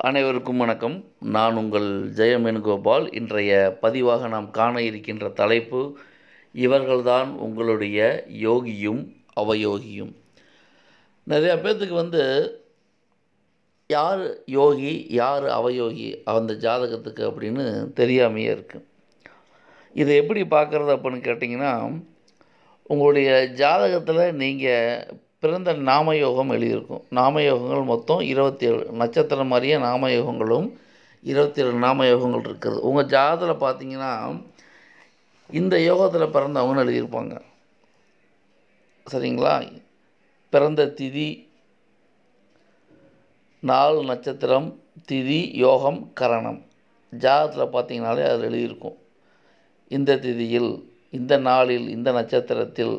அனைவருக்கும் வணக்கம் நான் உங்கள் ஜெயம் வேணுகோபால் இன்றைய பதிவாக நாம் காண இருக்கின்ற தலைப்பு இவர்கள்தான் உங்களுடைய யோகியும் அவயோகியும் நிறையா பேர்த்துக்கு வந்து யார் யோகி யார் அவயோகி அந்த ஜாதகத்துக்கு அப்படின்னு தெரியாமையே இருக்குது இதை எப்படி பார்க்குறது அப்படின்னு கேட்டிங்கன்னா உங்களுடைய ஜாதகத்தில் நீங்கள் பிறந்த நாமயோகம் எழுதியிருக்கும் நாமயோகங்கள் மொத்தம் இருபத்தி ஏழு நட்சத்திரம் மாதிரியே நாமயோகங்களும் இருபத்தி ஏழு நாமயோகங்கள் இருக்குது உங்கள் ஜாதகத்தில் பார்த்தீங்கன்னா இந்த யோகத்தில் பிறந்தவங்கன்னு எழுதியிருப்பாங்க சரிங்களா பிறந்த திதி நாள் நட்சத்திரம் திதி யோகம் கரணம் ஜாதகத்தில் பார்த்தீங்கனாலே அதில் எழுதியிருக்கும் இந்த திதியில் இந்த நாளில் இந்த நட்சத்திரத்தில்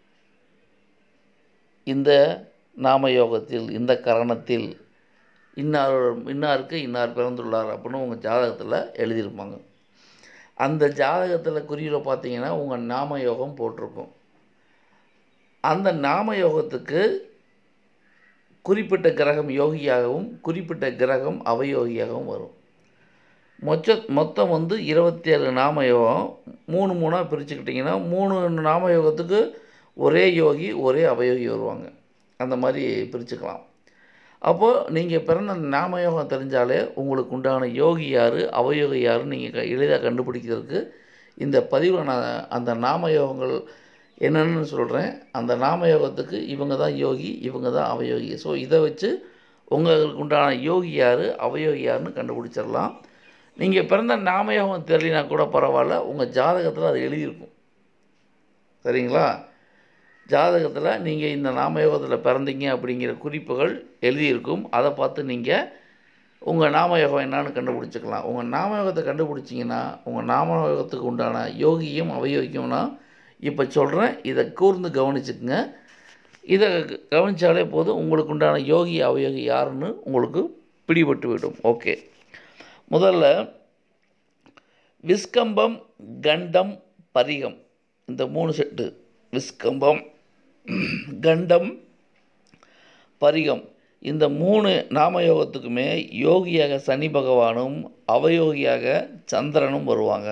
இந்த நாமயோகத்தில் இந்த கரணத்தில் இன்னார் இன்னாருக்கு இன்னார் பிறந்துள்ளார் அப்படின்னு உங்கள் ஜாதகத்தில் எழுதியிருப்பாங்க அந்த ஜாதகத்தில் குறியில் பார்த்தீங்கன்னா உங்கள் நாமயோகம் போட்டிருக்கும் அந்த நாமயோகத்துக்கு குறிப்பிட்ட கிரகம் யோகியாகவும் குறிப்பிட்ட கிரகம் அவயோகியாகவும் வரும் மொச்ச மொத்தம் வந்து இருபத்தி ஏழு நாமயோகம் மூணு மூணாக பிரிச்சுக்கிட்டிங்கன்னா மூணு நாமயோகத்துக்கு ஒரே யோகி ஒரே அவயோகி வருவாங்க அந்த மாதிரி பிரிச்சுக்கலாம் அப்போது நீங்கள் பிறந்த நாமயோகம் தெரிஞ்சாலே உங்களுக்கு உண்டான யோகி யார் அவயோகி யாருன்னு நீங்கள் எளிதாக கண்டுபிடிக்கிறதுக்கு இந்த பதிவில் நான் அந்த நாமயோகங்கள் என்னென்னு சொல்கிறேன் அந்த நாமயோகத்துக்கு இவங்க தான் யோகி இவங்க தான் அவயோகி ஸோ இதை வச்சு உங்களுக்கு உண்டான யோகி யார் அவயோகி யாருன்னு கண்டுபிடிச்சிடலாம் நீங்கள் பிறந்த நாமயோகம் தெரியலனா கூட பரவாயில்ல உங்கள் ஜாதகத்தில் அது எழுதியிருக்கும் சரிங்களா ஜாதகத்தில் நீங்கள் இந்த நாமயோகத்தில் பிறந்தீங்க அப்படிங்கிற குறிப்புகள் எழுதியிருக்கும் அதை பார்த்து நீங்கள் உங்கள் நாமயோகம் என்னான்னு கண்டுபிடிச்சிக்கலாம் உங்கள் நாமயோகத்தை கண்டுபிடிச்சிங்கன்னா உங்கள் நாமயோகத்துக்கு உண்டான யோகியும் அவயோகியம்னா இப்போ சொல்கிறேன் இதை கூர்ந்து கவனிச்சுக்குங்க இதை கவனித்தாலே போதும் உங்களுக்கு உண்டான யோகி அவயோகி யாருன்னு உங்களுக்கு பிடிபட்டு விடும் ஓகே முதல்ல விஸ்கம்பம் கண்டம் பரிகம் இந்த மூணு செட்டு விஸ்கம்பம் கண்டம் பரிகம் இந்த மூணு நாமயோகத்துக்குமே யோகியாக சனி பகவானும் அவயோகியாக சந்திரனும் வருவாங்க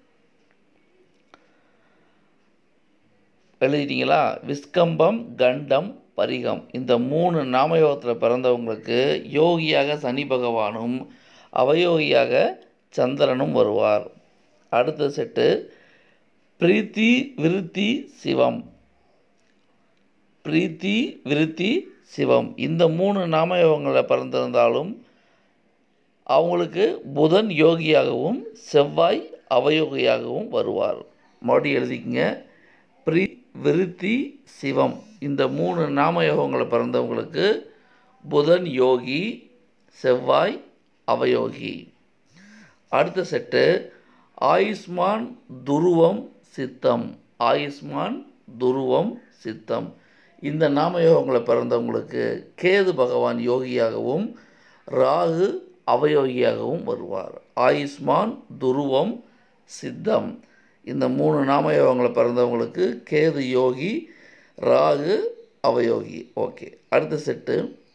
எழுதிட்டீங்களா விஸ்கம்பம் கண்டம் பரிகம் இந்த மூணு நாமயோகத்தில் பிறந்தவங்களுக்கு யோகியாக சனி பகவானும் அவயோகியாக சந்திரனும் வருவார் அடுத்த செட்டு பிரீத்தி விருத்தி சிவம் பிரீத்தி விருத்தி சிவம் இந்த மூணு நாமயோகங்களில் பிறந்திருந்தாலும் அவங்களுக்கு புதன் யோகியாகவும் செவ்வாய் அவயோகியாகவும் வருவார் மறுபடியும் எழுதிக்கங்க ப்ரீ விருத்தி சிவம் இந்த மூணு நாமயோகங்களை பிறந்தவங்களுக்கு புதன் யோகி செவ்வாய் அவயோகி அடுத்த செட்டு ஆயுஷ்மான் துருவம் சித்தம் ஆயுஷ்மான் துருவம் சித்தம் இந்த நாமயோகங்களை பிறந்தவங்களுக்கு கேது பகவான் யோகியாகவும் ராகு அவயோகியாகவும் வருவார் ஆயுஷ்மான் துருவம் சித்தம் இந்த மூணு நாமயோகங்களை பிறந்தவங்களுக்கு கேது யோகி ராகு அவயோகி ஓகே அடுத்த செட்டு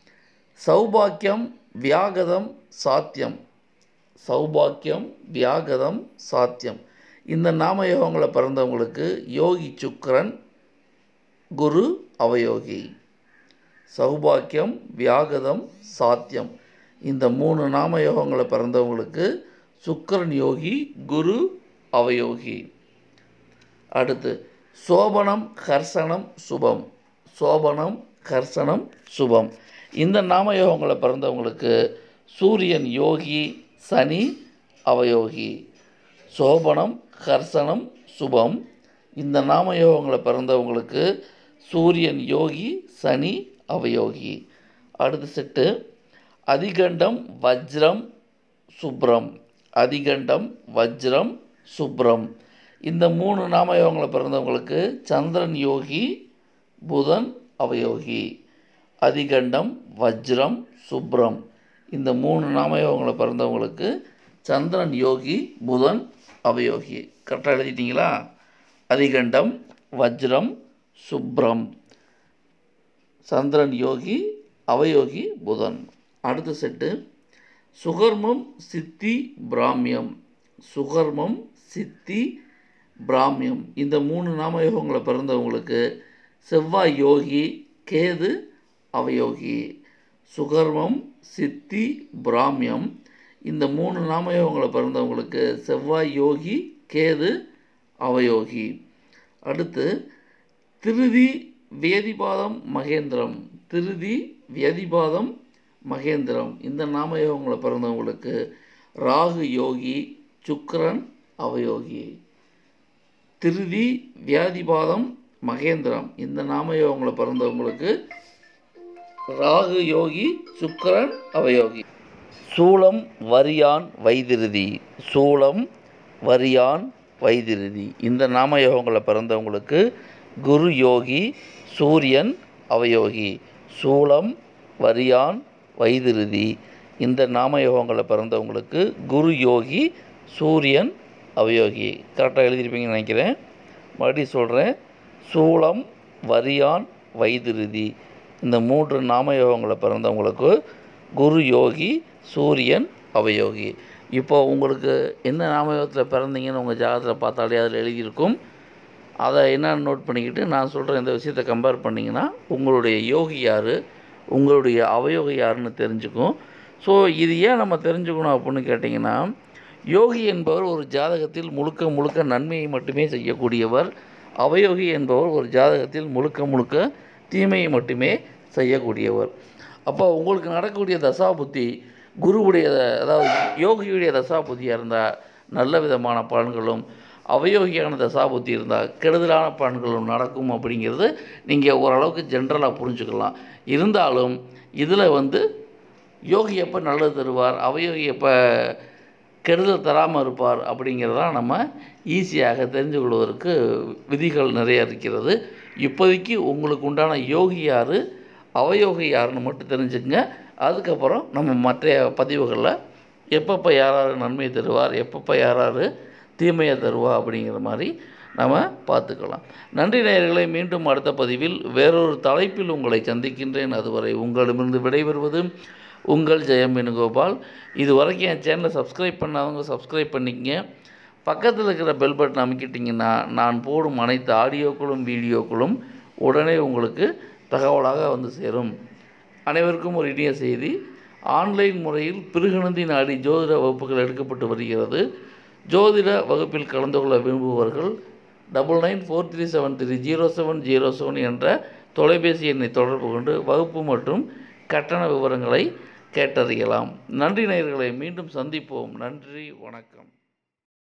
சௌபாக்கியம் வியாகதம் சாத்தியம் சௌபாக்கியம் வியாகதம் சாத்தியம் இந்த நாமயோகங்களை பிறந்தவங்களுக்கு யோகி சுக்கரன் குரு அவயோகி சௌபாக்கியம் வியாகதம் சாத்தியம் இந்த மூணு நாமயோகங்களை பிறந்தவங்களுக்கு சுக்கரன் யோகி குரு அவயோகி அடுத்து சோபனம் கர்சனம் சுபம் சோபனம் கர்சனம் சுபம் இந்த நாமயோகங்களை பிறந்தவங்களுக்கு சூரியன் யோகி சனி அவயோகி சோபனம் கர்சனம் சுபம் இந்த நாமயோகங்களை பிறந்தவங்களுக்கு சூரியன் யோகி சனி அவயோகி அடுத்த செட்டு அதிகண்டம் வஜ்ரம் சுப்ரம் அதிகண்டம் வஜ்ரம் சுப்ரம் இந்த மூணு நாமயோகங்களை பிறந்தவங்களுக்கு சந்திரன் யோகி புதன் அவயோகி அதிகண்டம் வஜ்ரம் சுப்ரம் இந்த மூணு நாமயோகங்களை பிறந்தவங்களுக்கு சந்திரன் யோகி புதன் அவயோகி கரெக்டாக எழுதிட்டீங்களா அதிகண்டம் வஜ்ரம் சுப்ரம் சந்திரன் யோகி அவயோகி புதன் அடுத்த செட்டு சுகர்மம் சித்தி பிராமியம் சுகர்மம் சித்தி பிராமியம் இந்த மூணு நாமயோகங்களை பிறந்தவங்களுக்கு செவ்வாய் யோகி கேது அவயோகி சுகர்மம் சித்தி பிராமியம் இந்த மூணு நாமயோகங்களை பிறந்தவங்களுக்கு செவ்வாய் யோகி கேது அவயோகி அடுத்து திருதி வேதிபாதம் மகேந்திரம் திருதி வேதிபாதம் மகேந்திரம் இந்த நாமயோகங்களை பிறந்தவங்களுக்கு ராகு யோகி சுக்கிரன் அவயோகி திருதி வியாதிபாதம் மகேந்திரம் இந்த நாமயோகங்களை பிறந்தவங்களுக்கு ராகு யோகி சுக்கிரன் அவயோகி சூளம் வரியான் வைதிருதி சூளம் வரியான் வைதிருதி இந்த நாமயோகங்களை பிறந்தவங்களுக்கு குரு யோகி சூரியன் அவயோகி சூளம் வரியான் வைதிருதி இந்த நாமயோகங்களை பிறந்தவங்களுக்கு குரு யோகி சூரியன் அவயோகி கரெக்டாக எழுதியிருப்பீங்கன்னு நினைக்கிறேன் மறுபடியும் சொல்கிறேன் சூளம் வரியான் வைதிருதி இந்த மூன்று நாமயோகங்களை பிறந்தவங்களுக்கு குரு யோகி சூரியன் அவயோகி இப்போ உங்களுக்கு என்ன நாமயோகத்தில் பிறந்தீங்கன்னு உங்கள் ஜாதகத்தில் பார்த்தாலே அதில் எழுதியிருக்கும் அதை என்னன்னு நோட் பண்ணிக்கிட்டு நான் சொல்கிற இந்த விஷயத்தை கம்பேர் பண்ணிங்கன்னா உங்களுடைய யோகி யார் உங்களுடைய அவயோகி யாருன்னு தெரிஞ்சுக்கும் ஸோ இது ஏன் நம்ம தெரிஞ்சுக்கணும் அப்படின்னு கேட்டிங்கன்னா யோகி என்பவர் ஒரு ஜாதகத்தில் முழுக்க முழுக்க நன்மையை மட்டுமே செய்யக்கூடியவர் அவயோகி என்பவர் ஒரு ஜாதகத்தில் முழுக்க முழுக்க தீமையை மட்டுமே செய்யக்கூடியவர் அப்போ உங்களுக்கு நடக்கக்கூடிய தசாபுத்தி குருவுடைய அதாவது யோகியுடைய தசாபுத்தியாக இருந்தால் நல்ல விதமான பலன்களும் அவயோகியான தசாபுத்தி இருந்தால் கெடுதலான பலன்களும் நடக்கும் அப்படிங்கிறது நீங்கள் ஓரளவுக்கு ஜென்ரலாக புரிஞ்சுக்கலாம் இருந்தாலும் இதில் வந்து யோகி எப்போ நல்லது தருவார் அவயோகி எப்போ கெடுதல் தராமல் இருப்பார் அப்படிங்கிறதான் நம்ம ஈஸியாக தெரிந்து கொள்வதற்கு விதிகள் நிறைய இருக்கிறது இப்போதைக்கு உங்களுக்கு உண்டான யோகி யார் அவயோகி யாருன்னு மட்டும் தெரிஞ்சுக்கங்க அதுக்கப்புறம் நம்ம மற்ற பதிவுகளில் எப்பப்போ யாராரு நன்மை தருவார் எப்பப்போ யாராரு தீமையை தருவா அப்படிங்கிற மாதிரி நம்ம பார்த்துக்கலாம் நன்றி நேயர்களை மீண்டும் அடுத்த பதிவில் வேறொரு தலைப்பில் உங்களை சந்திக்கின்றேன் அதுவரை உங்களிடமிருந்து விடைபெறுவது உங்கள் ஜெயம் வேணுகோபால் இது வரைக்கும் என் சேனலை சப்ஸ்கிரைப் பண்ணாதவங்க சப்ஸ்கிரைப் பண்ணிக்கங்க பக்கத்தில் இருக்கிற பெல் பட்டன் அமைக்கிட்டிங்கன்னா நான் போடும் அனைத்து ஆடியோக்களும் வீடியோக்களும் உடனே உங்களுக்கு தகவலாக வந்து சேரும் அனைவருக்கும் ஒரு இனிய செய்தி ஆன்லைன் முறையில் பிருகுநந்தி நாடி ஜோதிட வகுப்புகள் எடுக்கப்பட்டு வருகிறது ஜோதிட வகுப்பில் கலந்து கொள்ள விரும்புபவர்கள் double nine four three seven three zero seven zero seven என்ற தொலைபேசி எண்ணை தொடர்பு கொண்டு வகுப்பு மற்றும் கட்டண விவரங்களை கேட்டறியலாம் நன்றி நேயர்களை மீண்டும் சந்திப்போம் நன்றி வணக்கம்